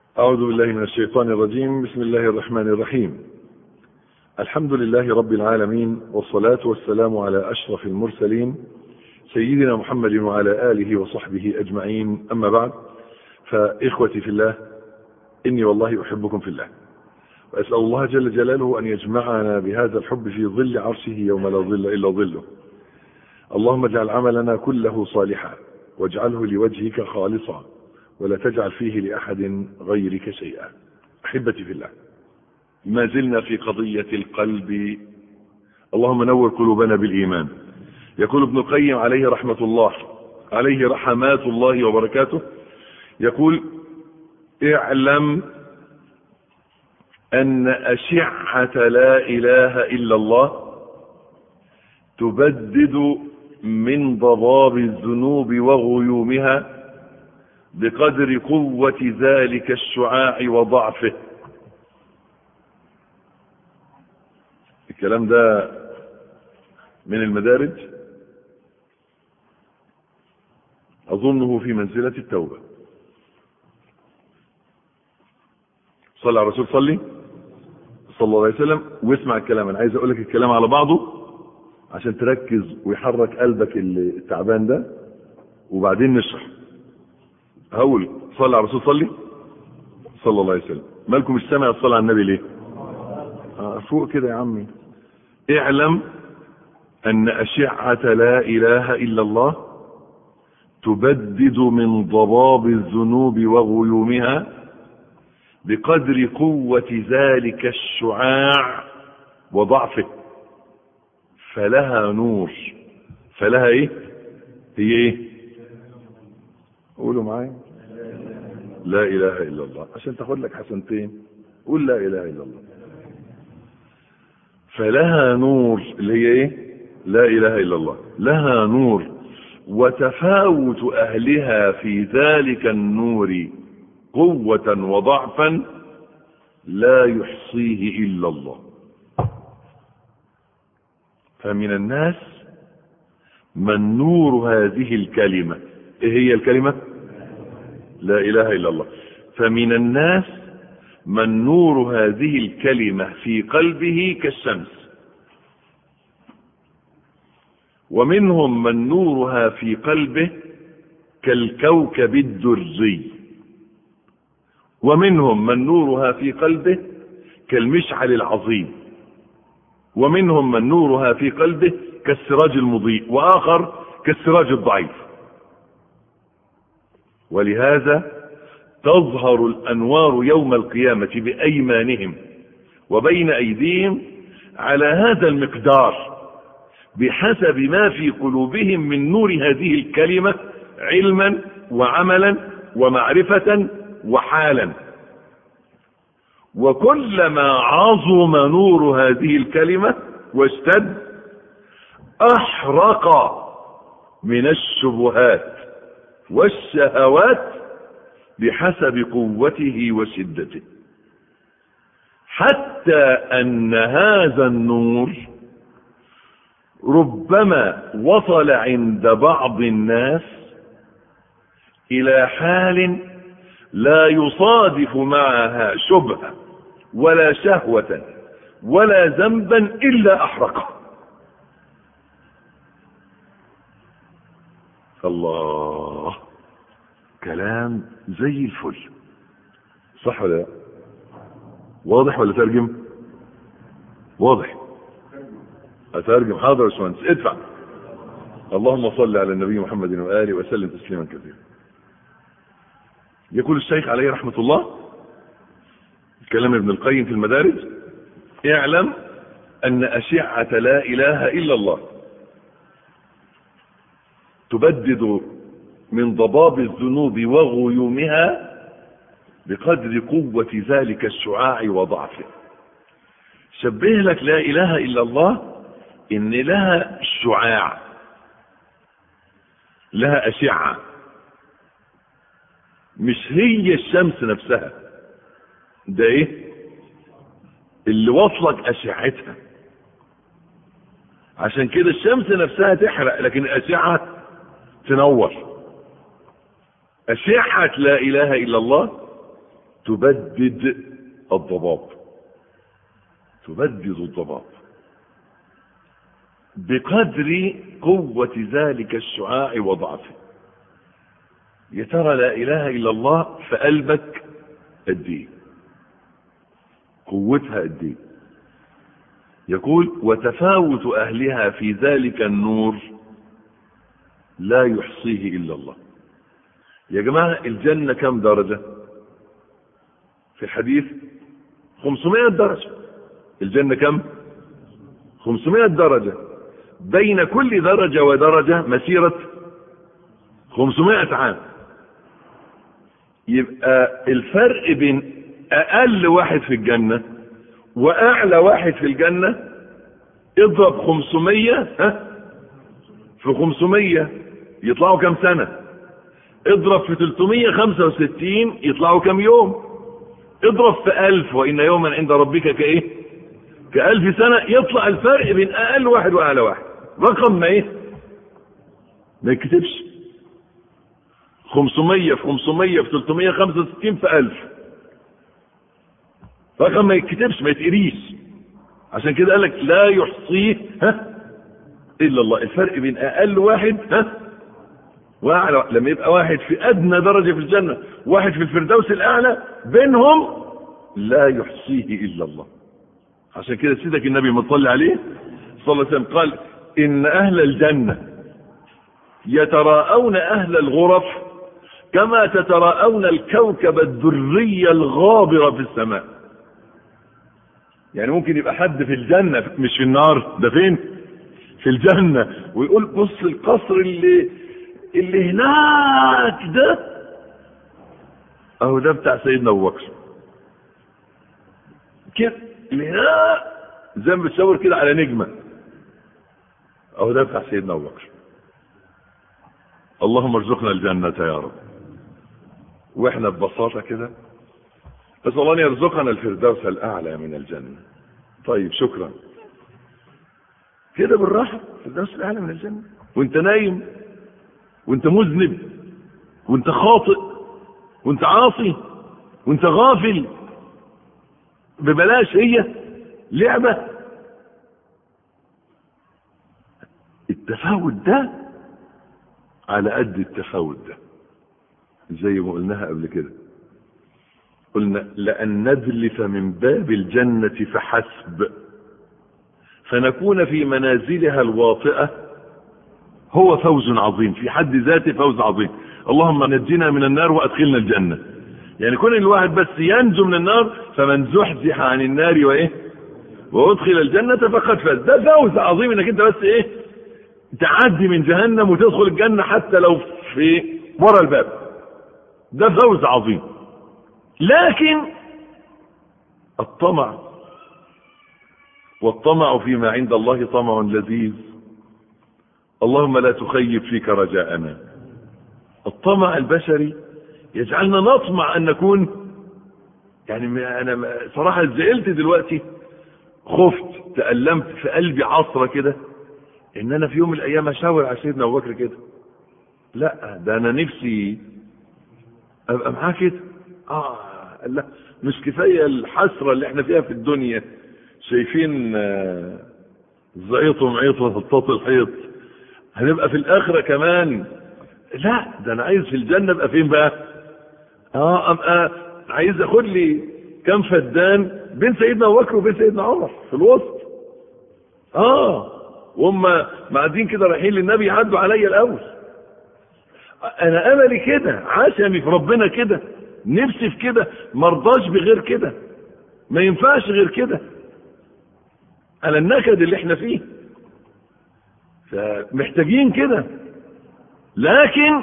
أعوذ بالله من الشيطان الرجيم بسم الله الرحمن الرحيم الحمد لله رب العالمين والصلاة والسلام على أشرف المرسلين سيدنا محمد وعلى آله وصحبه أجمعين أما بعد فإخوتي في الله إني والله أحبكم في الله وأسأل الله جل جلاله أن يجمعنا بهذا الحب في ظل عرشه يوم لا ظل إلا ظله اللهم اجعل عملنا كله صالحا واجعله لوجهك خالصا ولا تجعل فيه لأحد غيرك شيئا أحبتي في الله ما زلنا في قضية القلب اللهم نور قلوبنا بالإيمان يقول ابن القيم عليه رحمة الله عليه رحمات الله وبركاته يقول اعلم أن أشعة لا إله إلا الله تبدد من ضباب الذنوب وغيومها بقدر قوة ذلك الشعاع وضعفه الكلام ده من المدارج أظنه في منزلة التوبة صلى على الرسول صلي صلى الله عليه وسلم واسمع الكلام انا عايز اقول لك الكلام على بعضه عشان تركز ويحرك قلبك التعبان ده وبعدين نشرح هقول صلى على الرسول صلي صلى الله عليه وسلم مالكم مش سامع الصلاه على النبي ليه آه فوق كده يا عمي اعلم ان اشعه لا اله الا الله تبدد من ضباب الذنوب وغيومها بقدر قوة ذلك الشعاع وضعفه فلها نور فلها ايه هي ايه قولوا معايا لا اله الا الله عشان تاخد لك حسنتين قول لا اله الا الله فلها نور اللي هي ايه لا اله الا الله لها نور وتفاوت اهلها في ذلك النور قوة وضعفا لا يحصيه إلا الله فمن الناس من نور هذه الكلمة ايه هي الكلمة لا اله الا الله فمن الناس من نور هذه الكلمة في قلبه كالشمس ومنهم من نورها في قلبه كالكوكب الدري ومنهم من نورها في قلبه كالمشعل العظيم ومنهم من نورها في قلبه كالسراج المضيء واخر كالسراج الضعيف ولهذا تظهر الانوار يوم القيامه بايمانهم وبين ايديهم على هذا المقدار بحسب ما في قلوبهم من نور هذه الكلمه علما وعملا ومعرفه وحالا وكلما عظم نور هذه الكلمة واشتد احرق من الشبهات والشهوات بحسب قوته وشدته حتى ان هذا النور ربما وصل عند بعض الناس الى حال لا يصادف معها شبهة ولا شهوة ولا ذنبا إلا أحرقه الله كلام زي الفل صح ولا لا واضح ولا ترجم واضح اترجم حاضر يا باشمهندس ادفع اللهم صل على النبي محمد واله وسلم تسليما كثيرا يقول الشيخ عليه رحمة الله كلام ابن القيم في المدارج اعلم ان اشعة لا اله الا الله تبدد من ضباب الذنوب وغيومها بقدر قوة ذلك الشعاع وضعفه شبه لك لا اله الا الله ان لها شعاع لها اشعه مش هي الشمس نفسها ده ايه اللي وصلك اشعتها عشان كده الشمس نفسها تحرق لكن الاشعه تنور اشعه لا اله الا الله تبدد الضباب تبدد الضباب بقدر قوة ذلك الشعاع وضعفه يا ترى لا إله إلا الله في قلبك قد إيه قوتها قد إيه يقول وتفاوت أهلها في ذلك النور لا يحصيه إلا الله يا جماعة الجنة كم درجة في الحديث 500 درجة الجنة كم 500 درجة بين كل درجة ودرجة مسيرة 500 عام يبقى الفرق بين اقل واحد في الجنة واعلى واحد في الجنة اضرب 500 ها في 500 يطلعوا كم سنة اضرب في 365 يطلعوا كم يوم اضرب في 1000 وان يوما عند ربك كايه كألف سنة يطلع الفرق بين اقل واحد واعلى واحد رقم ما ايه ما يكتبش 500 في 500 في 365 في 1000 رقم ما يتكتبش ما يتقريش عشان كده قال لك لا يحصيه ها الا الله الفرق بين اقل واحد ها واعلى لما يبقى واحد في ادنى درجه في الجنه واحد في الفردوس الاعلى بينهم لا يحصيه الا الله عشان كده سيدك النبي مصلي عليه صلى الله عليه وسلم قال ان اهل الجنه يتراءون اهل الغرف كما تتراءون الكوكب الدري الغابر في السماء يعني ممكن يبقى حد في الجنة مش في النار ده فين في الجنة ويقول بص القصر اللي اللي هناك ده اهو ده بتاع سيدنا ابو بكر كده اللي هناك زي ما بتشاور كده على نجمة اهو ده بتاع سيدنا ابو بكر اللهم ارزقنا الجنة يا رب واحنا ببساطة كده بس الله ان يرزقنا الفردوس الاعلى من الجنة طيب شكرا كده بالراحة الفردوس الاعلى من الجنة وانت نايم وانت مذنب وانت خاطئ وانت عاصي وانت غافل ببلاش هي لعبة التفاوت ده على قد التفاوت ده زي ما قلناها قبل كده قلنا لأن ندلف من باب الجنة فحسب فنكون في منازلها الواطئة هو فوز عظيم في حد ذاته فوز عظيم اللهم نجنا من النار وأدخلنا الجنة يعني كون الواحد بس ينجو من النار فمن زحزح عن النار وإيه وأدخل الجنة فقد فاز ده فوز عظيم انك انت بس ايه تعدي من جهنم وتدخل الجنة حتى لو في ورا الباب ده فوز عظيم لكن الطمع والطمع فيما عند الله طمع لذيذ اللهم لا تخيب فيك رجاءنا الطمع البشري يجعلنا نطمع ان نكون يعني انا صراحة زعلت دلوقتي خفت تألمت في قلبي عصرة كده ان انا في يوم من الايام اشاور على سيدنا ابو بكر كده لا ده انا نفسي ابقى معاه كده اه لا مش كفايه الحسره اللي احنا فيها في الدنيا شايفين آه زيط ومعيط وسطاط الحيط هنبقى في الاخره كمان لا ده انا عايز في الجنه ابقى فين بقى اه ابقى عايز اخد لي كم فدان بين سيدنا ابو بكر وبين سيدنا عمر في الوسط اه وهم قاعدين كده رايحين للنبي يعدوا عليا الاول انا املي كده عشمي في ربنا كده نفسي في كده مرضاش بغير كده ما ينفعش غير كده على النكد اللي احنا فيه فمحتاجين كده لكن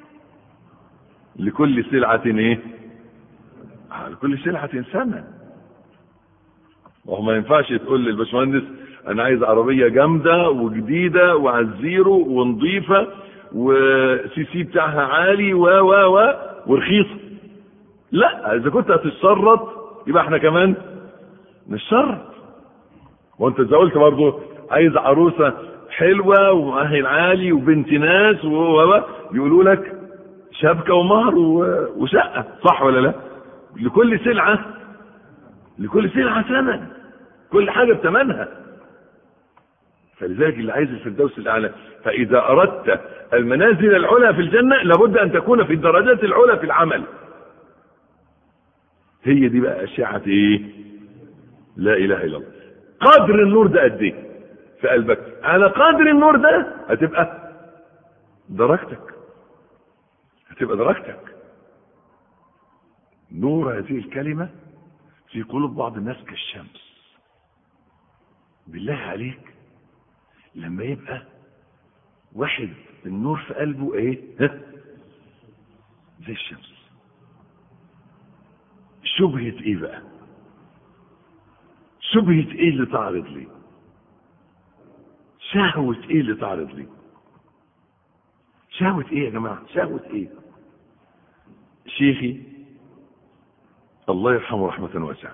لكل سلعة ايه لكل سلعة ثمن وهو ما ينفعش تقول للباشمهندس انا عايز عربية جامدة وجديدة وعزيرو ونظيفة وسي سي بتاعها عالي و و و ورخيصة لا اذا كنت هتشرط يبقى احنا كمان نشرط وانت اذا قلت برضه عايز عروسة حلوة ومؤهل عالي وبنت ناس و يقولوا لك شبكة ومهر وشقة صح ولا لا لكل سلعة لكل سلعة ثمن كل حاجة بثمنها فلذلك اللي عايز الفردوس الأعلى فإذا أردت المنازل العلى في الجنة لابد أن تكون في الدرجات العلى في العمل هي دي بقى أشعة إيه لا إله إلا الله قدر النور ده قد إيه في قلبك على قدر النور ده هتبقى درجتك هتبقى درجتك نور هذه الكلمة في قلوب بعض الناس كالشمس بالله عليك لما يبقى واحد النور في قلبه ايه ها زي الشمس شبهة ايه بقى شبهة ايه اللي تعرض لي شهوة ايه اللي تعرض لي شهوة ايه يا جماعة شهوة ايه شيخي الله يرحمه رحمة واسعة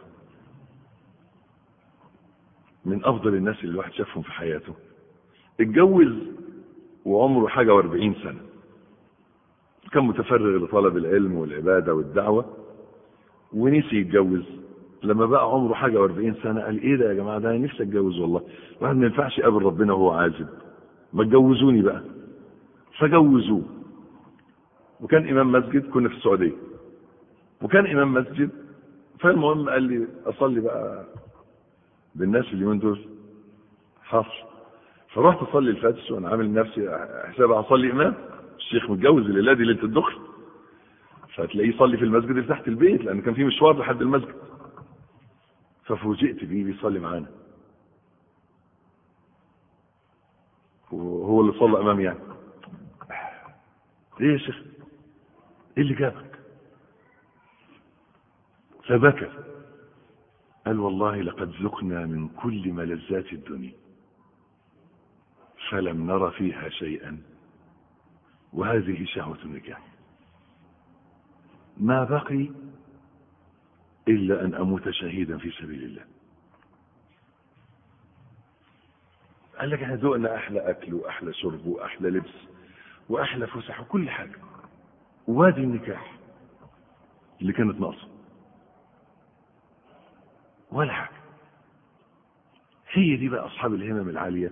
من افضل الناس اللي الواحد شافهم في حياته اتجوز وعمره حاجة واربعين سنة كان متفرغ لطلب العلم والعبادة والدعوة ونسي يتجوز لما بقى عمره حاجة واربعين سنة قال ايه ده يا جماعة ده انا نفسي اتجوز والله الواحد ما ينفعش يقابل ربنا وهو عازب ما تجوزوني بقى فجوزوه وكان امام مسجد كنا في السعودية وكان امام مسجد فالمهم قال لي اصلي بقى بالناس اليومين دول حصر فرحت اصلي الفجر وانا عامل نفسي حساب اصلي امام الشيخ متجوز الليله دي ليله الدخل فتلاقيه يصلي في المسجد اللي تحت البيت لان كان في مشوار لحد المسجد ففوجئت بيه بيصلي معانا وهو اللي صلى امامي يعني ايه يا شيخ ايه اللي جابك فبكى قال والله لقد ذقنا من كل ملذات الدنيا فلم نر فيها شيئا وهذه شهوة النكاح ما بقي إلا أن أموت شهيدا في سبيل الله قال لك احنا ذوقنا أحلى أكل وأحلى شرب وأحلى لبس وأحلى فسح وكل حاجة وادي النكاح اللي كانت ناقصة ولا حاجة هي دي بقى أصحاب الهمم العالية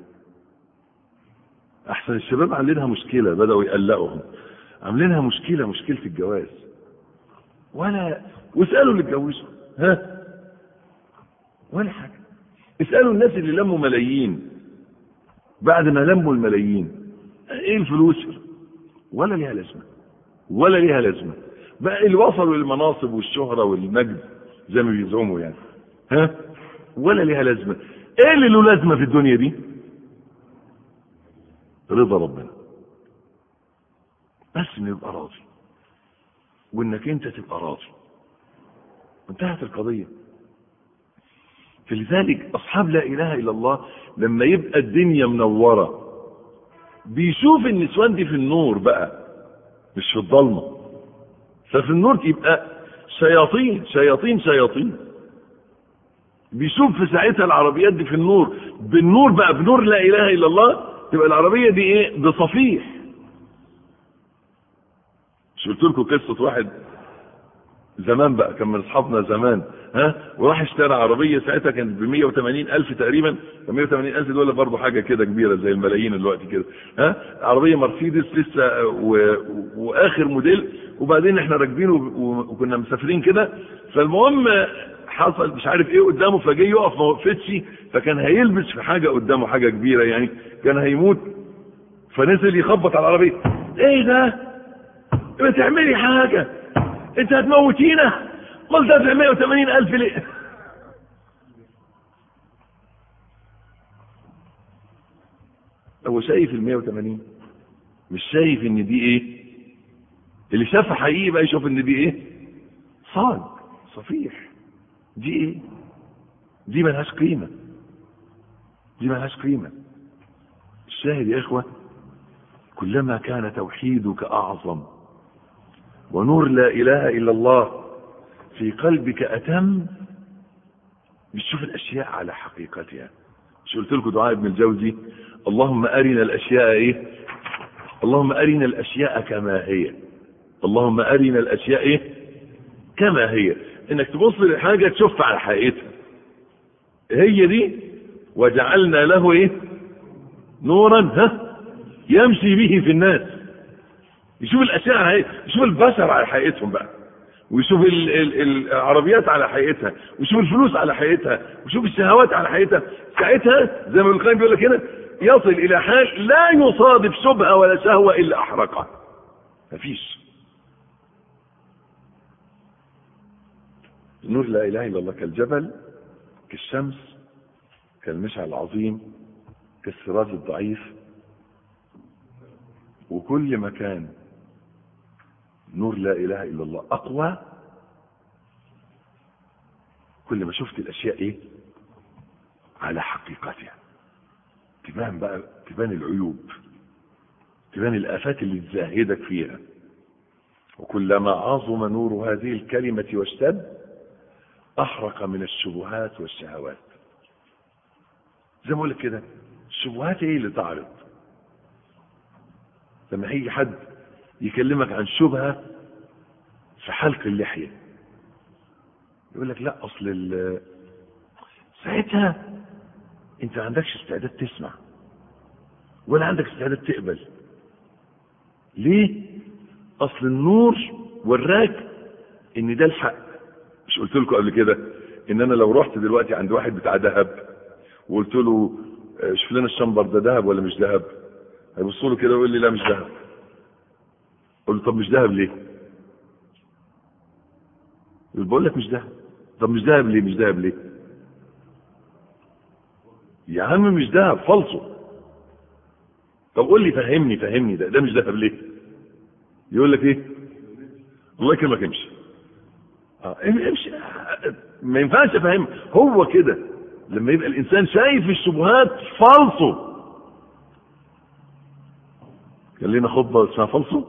أحسن الشباب عاملينها مشكلة بدأوا يقلقهم عاملينها مشكلة مشكلة الجواز ولا واسألوا اللي اتجوزوا ها ولا حاجة اسألوا الناس اللي لموا ملايين بعد ما لموا الملايين ايه الفلوس ولا ليها لازمة ولا ليها لازمة بقى اللي وصلوا للمناصب والشهرة والمجد زي ما بيزعموا يعني ها ولا ليها لازمة ايه اللي له لازمة في الدنيا دي رضا ربنا بس انه يبقى راضي وانك انت تبقى راضي انتهت القضية فلذلك اصحاب لا اله الا الله لما يبقى الدنيا منورة بيشوف النسوان دي في النور بقى مش في الضلمة ففي النور يبقى شياطين شياطين شياطين بيشوف في ساعتها العربيات دي في النور بالنور بقى بنور لا اله الا الله تبقى العربية دي ايه بصفيح مش قلت لكم قصة واحد زمان بقى كان من اصحابنا زمان ها وراح اشترى عربيه ساعتها كانت ب 180 الف تقريبا 180 الف دول برضه حاجه كده كبيره زي الملايين دلوقتي كده ها عربيه مرسيدس لسه و... واخر موديل وبعدين احنا راكبين وكنا مسافرين كده فالمهم حصل مش عارف ايه قدامه فجه يقف ما وقفتش فكان هيلبس في حاجه قدامه حاجه كبيره يعني كان هيموت فنزل يخبط على العربيه ايه ده ما تعملي حاجه انت هتموتينا قلت دافع 180 الف ليه هو شايف ال 180 مش شايف ان دي ايه اللي شافها حقيقي بقى يشوف ان دي ايه صاج صفيح دي ايه دي ملهاش قيمة دي ملهاش قيمة الشاهد يا اخوة كلما كان توحيدك اعظم ونور لا اله الا الله في قلبك اتم بتشوف الاشياء على حقيقتها مش قلت لكم دعاء ابن الجوزي اللهم ارنا الاشياء ايه اللهم ارنا الاشياء كما هي اللهم ارنا الاشياء ايه كما هي انك تبص لحاجة تشوف على حقيقتها هي دي وجعلنا له ايه نورا ها يمشي به في الناس يشوف الاشياء على حقيقتها يشوف البشر على حقيقتهم بقى ويشوف ال ال العربيات على حقيقتها ويشوف الفلوس على حقيقتها ويشوف الشهوات على حقيقتها ساعتها زي ما ابن القيم بيقول لك هنا يصل الى حال لا يصادف شبهه ولا شهوه الا احرقها مفيش نور لا اله الا الله كالجبل كالشمس كالمشعل العظيم كالسراج الضعيف وكل ما كان نور لا اله الا الله اقوى كل ما شفت الاشياء ايه على حقيقتها تبان بقى تبان العيوب تبان الافات اللي تزهدك فيها وكلما عظم نور هذه الكلمه واشتد احرق من الشبهات والشهوات زي ما اقول لك كده الشبهات ايه اللي تعرض لما هيجي حد يكلمك عن شبهه في حلق اللحيه يقول لك لا اصل ساعتها انت ما عندكش استعداد تسمع ولا عندك استعداد تقبل ليه اصل النور وراك ان ده الحق مش قلت لكم قبل كده ان انا لو رحت دلوقتي عند واحد بتاع ذهب وقلت له شوف لنا الشمبر ده ذهب ولا مش ذهب هيبص له كده ويقول لي لا مش ذهب قول له طب مش ذهب ليه بقول لك مش ذهب طب مش ذهب ليه مش ذهب ليه يا عم مش ذهب فالصو طب قول لي فهمني فهمني ده ده مش ذهب ليه يقول لك ايه الله يكرمك امشي اه امشي ما ينفعش افهم هو كده لما يبقى الانسان شايف الشبهات فالصو كان لنا خطبه اسمها فالصو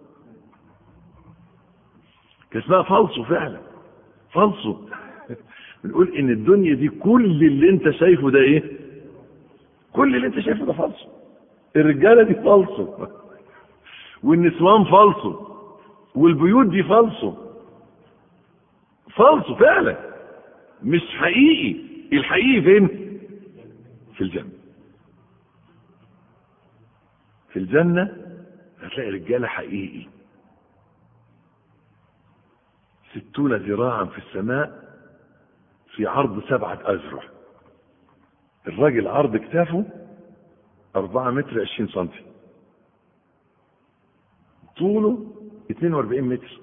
كان اسمها فالصو فعلا فالصو بنقول ان الدنيا دي كل اللي انت شايفه ده ايه كل اللي انت شايفه ده فالصو الرجاله دي فالصو والنسوان فالصو والبيوت دي فالصو فالصو فعلا مش حقيقي الحقيقي فين في الجنة في الجنة هتلاقي رجالة حقيقي ستون ذراعا في السماء في عرض سبعة أذرع الراجل عرض كتافه أربعة متر عشرين سنتي طوله 42 متر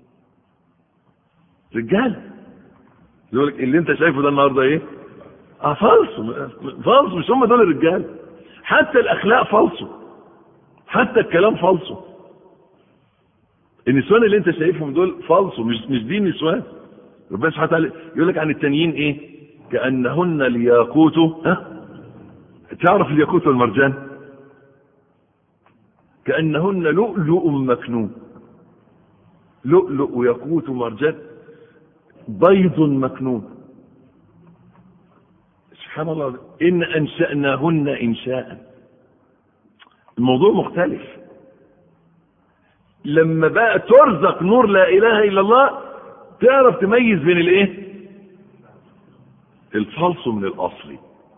رجال يقول لك اللي انت شايفه ده النهارده ايه؟ اه فالصو فالصو مش هم دول الرجال حتى الاخلاق فالصو حتى الكلام فالصو النسوان اللي انت شايفهم دول فالصو مش مش دي النسوان ربنا سبحانه وتعالى يقول لك عن التانيين ايه؟ كانهن الياقوت ها؟ تعرف الياقوت والمرجان؟ كانهن لؤلؤ مكنون لؤلؤ وياقوت ومرجان بيض مكنون سبحان الله إن أنشأناهن إنشاء الموضوع مختلف لما بقى ترزق نور لا إله إلا الله تعرف تميز بين الإيه الفالص من الأصلي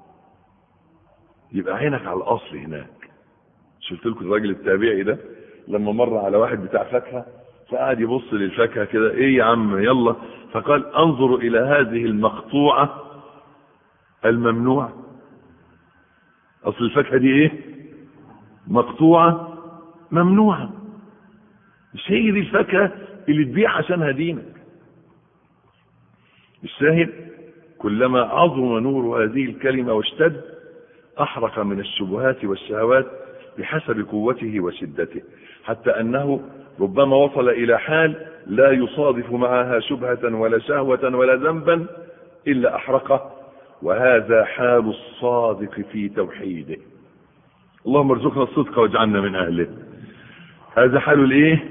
يبقى عينك على الأصل هناك شفت لكم الراجل التابعي ده لما مر على واحد بتاع فاكهه فقعد يبص للفاكهه كده ايه يا عم يلا فقال انظر الى هذه المقطوعه الممنوعه اصل الفاكهه دي ايه مقطوعه ممنوعه مش هي دي الفاكهه اللي تبيع عشانها دينك الشاهد كلما عظم نور هذه الكلمه واشتد احرق من الشبهات والشهوات بحسب قوته وشدته حتى انه ربما وصل الى حال لا يصادف معها شبهة ولا شهوة ولا ذنبا الا احرقه وهذا حال الصادق في توحيده اللهم ارزقنا الصدق واجعلنا من اهله هذا حال الايه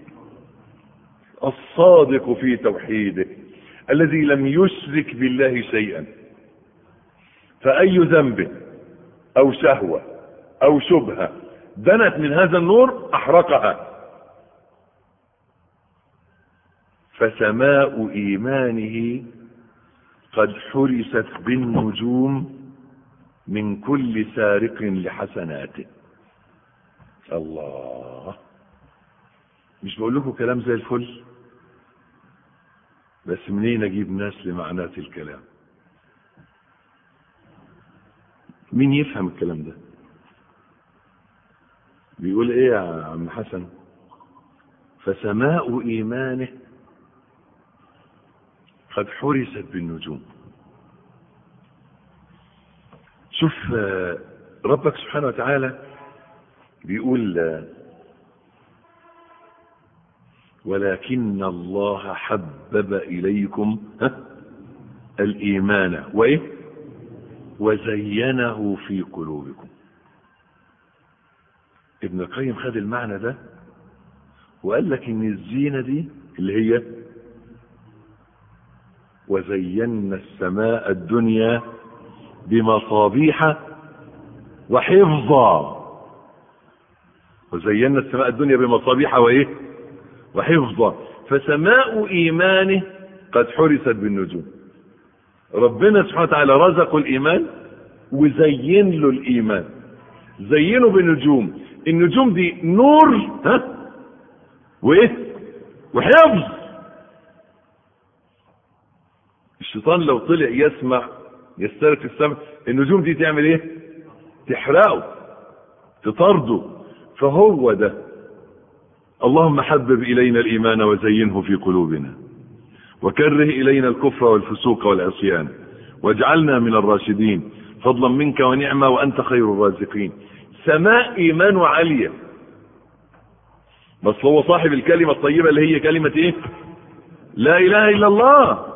الصادق في توحيده الذي لم يشرك بالله شيئا فاي ذنب او شهوه او شبهه دنت من هذا النور احرقها فسماء إيمانه قد حرست بالنجوم من كل سارق لحسناته الله مش بقول لكم كلام زي الفل بس منين اجيب ناس لمعنات الكلام مين يفهم الكلام ده بيقول ايه يا عم حسن فسماء ايمانه قد حرست بالنجوم شوف ربك سبحانه وتعالى بيقول ولكن الله حبب إليكم الإيمان وإيه وزينه في قلوبكم ابن القيم خد المعنى ده وقال لك ان الزينة دي اللي هي وزينا السماء الدنيا بمصابيح وحفظا وزينا السماء الدنيا بمصابيح وايه وحفظا فسماء ايمانه قد حرست بالنجوم ربنا سبحانه وتعالى رزقه الايمان وزين له الايمان زينه بالنجوم النجوم دي نور ها وايه وحفظ الشيطان لو طلع يسمع يسترق السمع النجوم دي تعمل ايه تحرقه تطرده فهو ده اللهم حبب الينا الايمان وزينه في قلوبنا وكره الينا الكفر والفسوق والعصيان واجعلنا من الراشدين فضلا منك ونعمة وانت خير الرازقين سماء ايمان عالية بس هو صاحب الكلمة الطيبة اللي هي كلمة ايه لا اله الا الله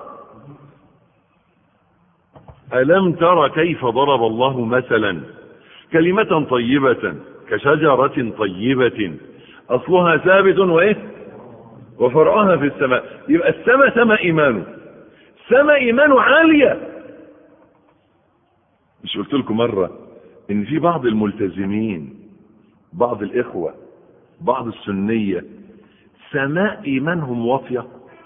ألم تر كيف ضرب الله مثلا كلمة طيبة كشجرة طيبة أصلها ثابت وإيه وفرعها في السماء يبقى السماء سماء إيمانه سماء إيمانه عالية مش قلت لكم مرة إن في بعض الملتزمين بعض الإخوة بعض السنية سماء إيمانهم واطية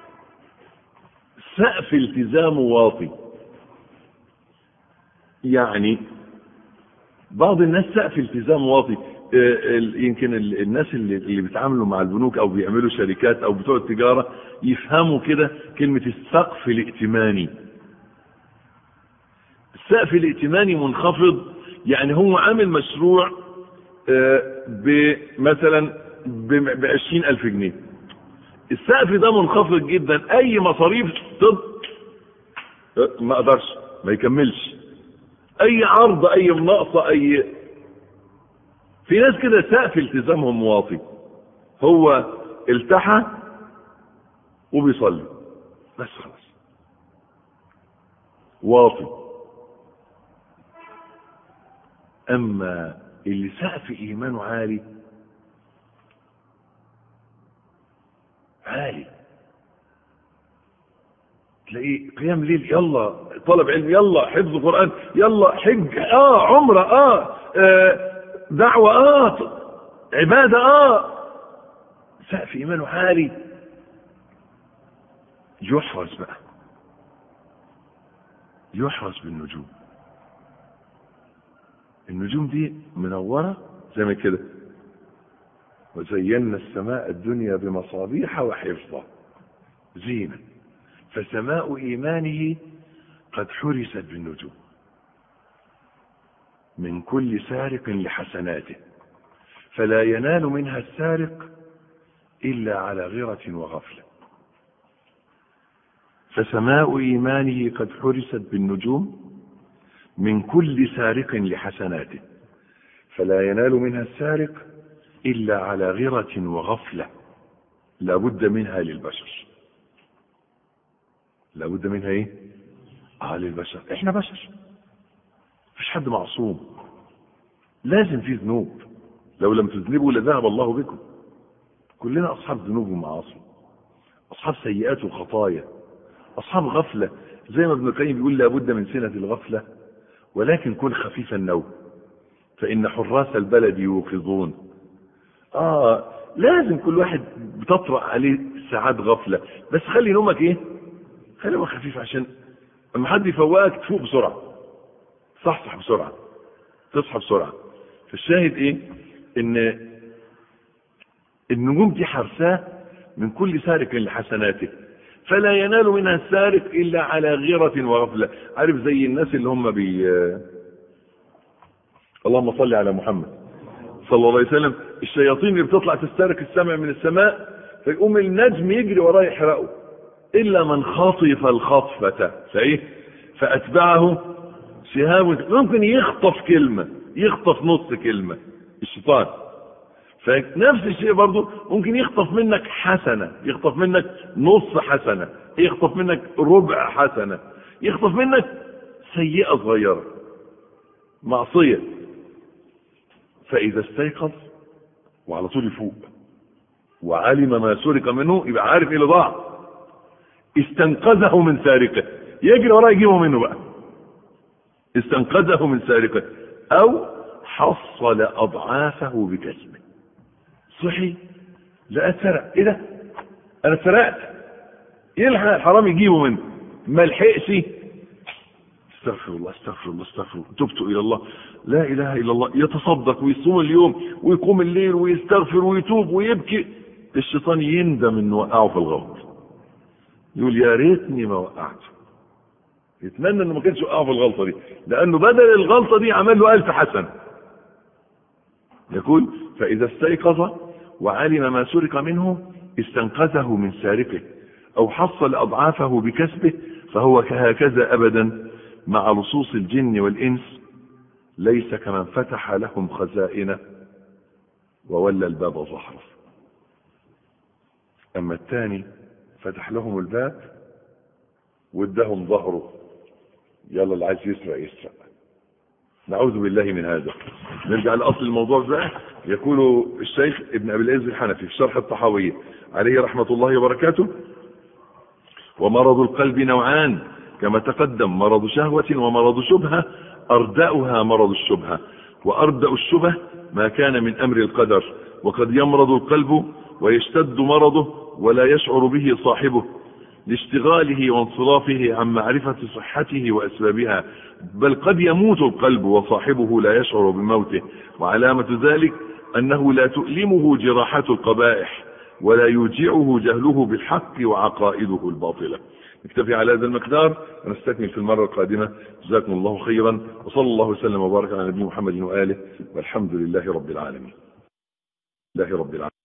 سقف التزامه واطي يعني بعض الناس سقف التزام واطي يمكن الناس اللي, اللي بيتعاملوا مع البنوك او بيعملوا شركات او بتوع التجارة يفهموا كده كلمة السقف الائتماني السقف الائتماني منخفض يعني هو عامل مشروع بمثلا بعشرين الف جنيه السقف ده منخفض جدا اي مصاريف طب ما اقدرش ما يكملش اي عرض اي مناقصه اي في ناس كده سقف التزامهم واطي هو التحى وبيصلي بس خلاص واطي اما اللي سقف ايمانه عالي عالي تلاقيه قيام ليل يلا طلب علم يلا حفظ قرآن يلا حج اه عمرة اه, آه دعوة اه عبادة اه سقف ايمانه عالي يحرز بقى يحرز بالنجوم النجوم دي منورة زي ما كده وزينا السماء الدنيا بمصابيح وحفظا زينة فسماء إيمانه قد حرست بالنجوم من كل سارق لحسناته فلا ينال منها السارق إلا على غيرة وغفلة فسماء إيمانه قد حرست بالنجوم من كل سارق لحسناته فلا ينال منها السارق إلا على غرة وغفلة لا بد منها للبشر لا بد منها ايه اه للبشر احنا بشر مفيش حد معصوم لازم في ذنوب لو لم تذنبوا لذهب الله بكم كلنا اصحاب ذنوب ومعاصي اصحاب سيئات وخطايا اصحاب غفله زي ما ابن القيم بيقول لابد من سنه الغفله ولكن كن خفيف النوم فان حراس البلد يوقظون اه لازم كل واحد بتطرأ عليه ساعات غفلة بس خلي نومك ايه خلي نومك خفيف عشان اما حد يفوقك تفوق بسرعة صحصح بسرعة تصحى بسرعة فالشاهد ايه ان النجوم دي حرساه من كل سارق لحسناته فلا ينال منها السارق الا على غيرة وغفلة عارف زي الناس اللي هم بي اللهم صل على محمد صلى الله عليه وسلم الشياطين اللي بتطلع تسترك السمع من السماء فيقوم النجم يجري وراه يحرقه الا من خطف الخطفة فايه فاتبعه شهاب ممكن يخطف كلمة يخطف نص كلمة الشيطان فنفس الشيء برضه ممكن يخطف منك حسنة يخطف منك نص حسنة يخطف منك ربع حسنة يخطف منك سيئة صغيرة معصية فإذا استيقظ وعلى طول يفوق وعلم ما سرق منه يبقى عارف ايه اللي ضاع استنقذه من سارقه يجري وراه يجيبه منه بقى استنقذه من سارقه او حصل اضعافه بكسبه صحي لا اتسرق ايه ده انا اتسرقت يلحق الحرام يجيبه منه ما لحقش استغفر الله استغفر الله استغفر الله تبت الى الله لا اله الا الله يتصدق ويصوم اليوم ويقوم الليل ويستغفر ويتوب ويبكي الشيطان يندم انه وقعه في الغلط يقول يا ريتني ما وقعته يتمنى انه ما كانش وقعه في الغلطه دي لانه بدل الغلطه دي عمل له الف حسنه يقول فاذا استيقظ وعلم ما سرق منه استنقذه من سارقه او حصل اضعافه بكسبه فهو كهكذا ابدا مع لصوص الجن والانس ليس كمن فتح لهم خزائنه وولى الباب زحرف اما الثاني فتح لهم الباب وادهم ظهره يلا اللي عايز يسرق يسرق نعوذ بالله من هذا نرجع لاصل الموضوع بقى يقول الشيخ ابن ابي العز الحنفي في شرح الطحاويه عليه رحمه الله وبركاته ومرض القلب نوعان كما تقدم مرض شهوة ومرض شبهة أردأها مرض الشبهة وأردأ الشبه ما كان من أمر القدر وقد يمرض القلب ويشتد مرضه ولا يشعر به صاحبه لاشتغاله وانصرافه عن معرفة صحته وأسبابها بل قد يموت القلب وصاحبه لا يشعر بموته وعلامة ذلك أنه لا تؤلمه جراحات القبائح ولا يوجعه جهله بالحق وعقائده الباطلة نكتفي على هذا المقدار ونستكمل في المرة القادمة جزاكم الله خيرا وصلى الله وسلم وبارك على نبينا محمد وآله والحمد لله رب العالمين الله رب العالمين